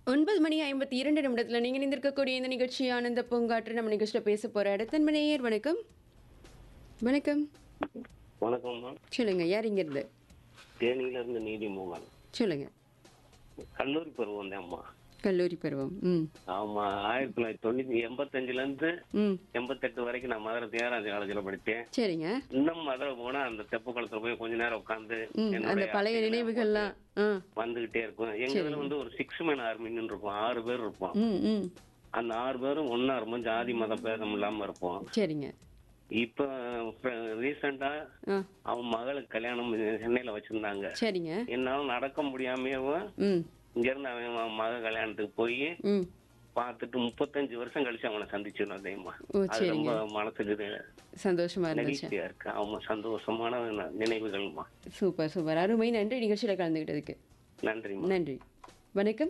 ஒன்பது மணி ஐம்பத்தி இரண்டு நிமிடத்தில் நீங்கள் நிந்திருக்கக்கூடிய இந்த நிகழ்ச்சி ஆனந்த பூங்காற்று நம்ம நிகழ்ச்சியில் பேச போகிற இடத்தன் மணியர் வணக்கம் வணக்கம் வணக்கம்மா சொல்லுங்க யார் இங்கிருந்து தேனியில இருந்து நீதி மோகன் சொல்லுங்க கல்லூரி பருவம் தான் அம்மா கல்லூரி பருவம் ம் ஆமா ஆயிரத்தி தொள்ளாயிரத்தி தொண்ணூத்தி எண்பத்தஞ்சுல இருந்து ம் எண்பத்தெட்டு வரைக்கும் நான் மதுரை தியாகராஜ காலேஜ்ல படித்தேன் சரிங்க இன்னும் மதுரை போனா அந்த தெப்பு குளத்துல போய் கொஞ்ச நேரம் உட்காந்து ம் அந்த பழைய நினைவுகள்லாம் ஆ வந்துகிட்டே இருக்கும் எங்க இதுல வந்து ஒரு சிக்ஸ் மேன் ஆர்மின்னு இருப்போம் ஆறு பேர் இருப்போம் ம் ம் அந்த ஆறு பேரும் ஒன்னா இருப்போம் ஜாதி மத பேதம் இல்லாம இருப்போம் சரிங்க இப்ப ரீசெண்டா ஆ அவன் மகளுக்கு கல்யாணம் சென்னையில வச்சிருந்தாங்க சரிங்க என்னால நடக்க முடியாமவும் ம் இங்க இருந்து அவன் மக கல்யாணத்துக்கு போய் ம் பார்த்துட்டு முப்பத்தஞ்சு வருஷம் கழிச்சு அவனை சந்திச்சிடணும் அதேமா ஓ, அது ரொம்ப மனசுக்கு இது சந்தோஷமா இருந்துச்சு நெகிழ்ச்சியா இருக்கு அவங்க சந்தோஷமான ந- நினைவுகள்மா சூப்பர் சூப்பர் அருமை நன்றி நிகழ்ச்சியில் கலந்துக்கிட்டதுக்கு நன்றிம்மா நன்றி வணக்கம்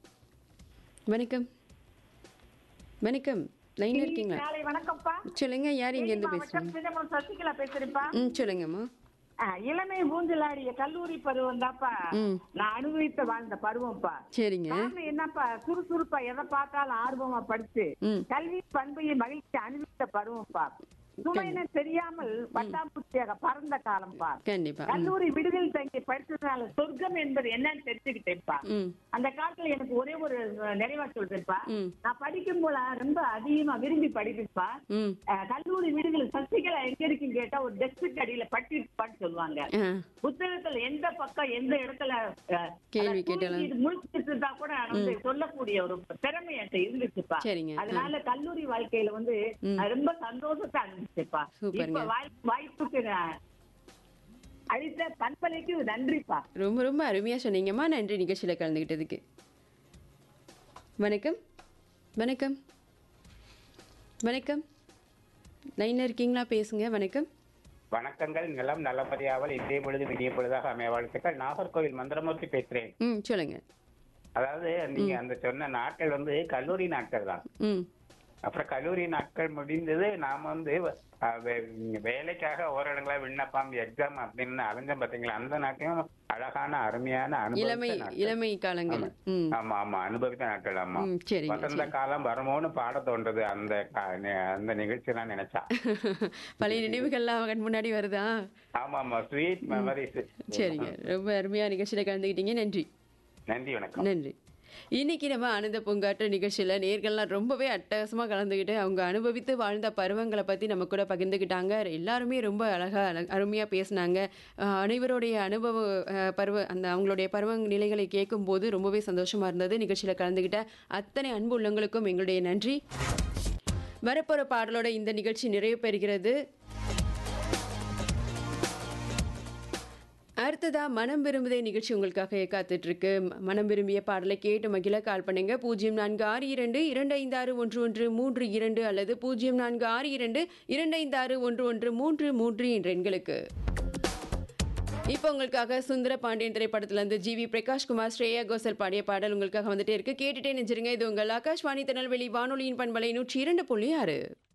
வணக்கம் வணக்கம் லைன்ல இருக்கீங்களா காலை வணக்கம்ப்பா சொல்லுங்க யார் இங்க இருந்து மாவட்டம் பேசுறீங்க சிதம்பரம் சசிகலா பேசுறேன்ப்பா ம் சொல்லுங்கம்மா ஆ, இளமை ஊஞ்சலாடிய கல்லூரி பருவம் தான்ப்பா ம் நான் அனுபவித்து வாழ்ந்த பருவம்ப்பா சரிங்க காரணம் என்னப்பா சுறுசுறுப்பா எதை பார்த்தாலும் ஆர்வமா படிச்சு ம் கல்வி பண்பையை மகிழ்ச்சி அனுபவித்த பருவம்ப்பா சுமைன்னு தெரியாமல் பட்டாம்பூச்சியாக பறந்த காலம்ப்பா கண்டிப்பா ம் கல்லூரி விடுதல் தங்கி படிச்சதுனால சொர்க்கம் என்பது என்னன்னு தெரிஞ்சுக்கிட்டேன்ப்பா ம் அந்த காலத்துல எனக்கு ஒரே ஒரு அஹ், நிறைவா சொல்றேன்ப்பா ம் நான் படிக்கும் போல ரொம்ப அதிகமா விரும்பி படிப்பேன்ப்பா ம் அஹ் கல்லூரி வீடுகள் சசிகலா எங்க இருக்குன்னு கேட்டா ஒரு டெஸ்க் அடியில பட்டி இருப்பான்னு சொல்லுவாங்க ஆ புத்தகத்துல எந்த பக்கம் எந்த இடத்துல அஹ், கேள்வி அதை கேட்டாலும். தூக்கி முழுக்கிட்டு தான் கூட வந்து சொல்லக்கூடிய ஒரு திறமை என்கிட்ட இருந்துச்சுப்பா சரிங்க ஆ. அதனால கல்லூரி வாழ்க்கையில வந்து ம். அஹ், ரொம்ப சந்தோஷத்தை அனுப்பிச்சுப்பா சூப்பருங்க. இப்ப வாய்- வாய்ப்புக்கு நான் அளித்த பண்பலைக்கு நன்றிப்பா ரொம்ப ரொம்ப அருமையா சொன்னீங்கம்மா நன்றி நிகழ்ச்சியில் கலந்துக்கிட்டதுக்கு வணக்கம் வணக்கம் வணக்கம் லைன்ல இருக்கீங்களா பேசுங்க வணக்கம் வணக்கங்கள் நிலம் நல்லபடியாவல் இதே பொழுது விடிய பொழுதாக அமைய வாழ்த்துக்கள் நாகர்கோவில் மந்திரமூர்த்தி பேசுறேன் ம் சொல்லுங்க அதாவது நீங்க அந்த சொன்ன நாட்கள் வந்து கல்லூரி நாட்கள் தான் ம் அப்புறம் கல்லூரி நாட்கள் முடிந்தது நாம வந்து அஹ், வே- வேலைக்காக ஓரிடங்களா விண்ணப்பம் எக்ஸாம் அப்படின்னு அலைஞ்சோம் பாத்தீங்களா அந்த நாட்டையும் அழகான அருமையான இளமை அனுபவித்த நாட்கள். இளமை காலங்கள் ம் ஆமா ஆமா அனுபவித்த நாட்கள் ஆமா ம் சரிங்க வசந்த காலம் வருமோன்னு பாட தோன்றது அந்த கா- நி- அந்த நிகழ்ச்சி எல்லாம் நினைச்சா பழைய நினைவுகள்லாம் கண் முன்னாடி வருதா ஆமா ஆமா ஸ்வீட் மெமரிஸ் சரிங்க ரொம்ப அருமையா நிகழ்ச்சியில் கலந்துக்கிட்டீங்க நன்றி நன்றி வணக்கம் நன்றி இன்னைக்கு நம்ம ஆனந்த பூங்காற்று நிகழ்ச்சியில் நேர்கள்லாம் ரொம்பவே அட்டகாசமாக கலந்துக்கிட்டு அவங்க அனுபவித்து வாழ்ந்த பருவங்களை பற்றி நம்ம கூட பகிர்ந்துக்கிட்டாங்க எல்லாருமே ரொம்ப அழகாக அருமையாக பேசினாங்க அஹ் அனைவருடைய அனுபவ அஹ், பருவ அந்த அவங்களுடைய பருவ நிலைகளை கேட்கும்போது ரொம்பவே சந்தோஷமாக இருந்தது நிகழ்ச்சியில் கலந்துக்கிட்ட அத்தனை அன்பு உள்ளங்களுக்கும் எங்களுடைய நன்றி வரப்போகிற பாடலோட இந்த நிகழ்ச்சி நிறைவு பெறுகிறது அடுத்ததா மனம் விரும்புதே நிகழ்ச்சி உங்களுக்காக காத்துட்டு இருக்கு ம- மனம் விரும்பிய பாடலை கேட்டு மகிழ கால் பண்ணுங்க பூஜ்ஜியம் நான்கு ஆறு இரண்டு இரண்டு ஐந்து ஆறு ஒன்று ஒன்று மூன்று இரண்டு அல்லது பூஜ்ஜியம் நான்கு ஆறு இரண்டு இரண்டு ஐந்து ஆறு ஒன்று ஒன்று மூன்று மூன்று என்ற எண்களுக்கு இப்போ உங்களுக்காக சுந்தர பாண்டியன் திரைப்படத்துல இருந்து ஜி வி பிரகாஷ் குமார் ஸ்ரேயா கோசல் பாடிய பாடல் உங்களுக்காக வந்துட்டே இருக்கு கேட்டுட்டே நெஞ்சிருங்க இது உங்கள் ஆகாஷ்வாணி திருநெல்வேலி வானொலியின் பண்பலை நூற்றி இரண்டு புள்ளி ஆறு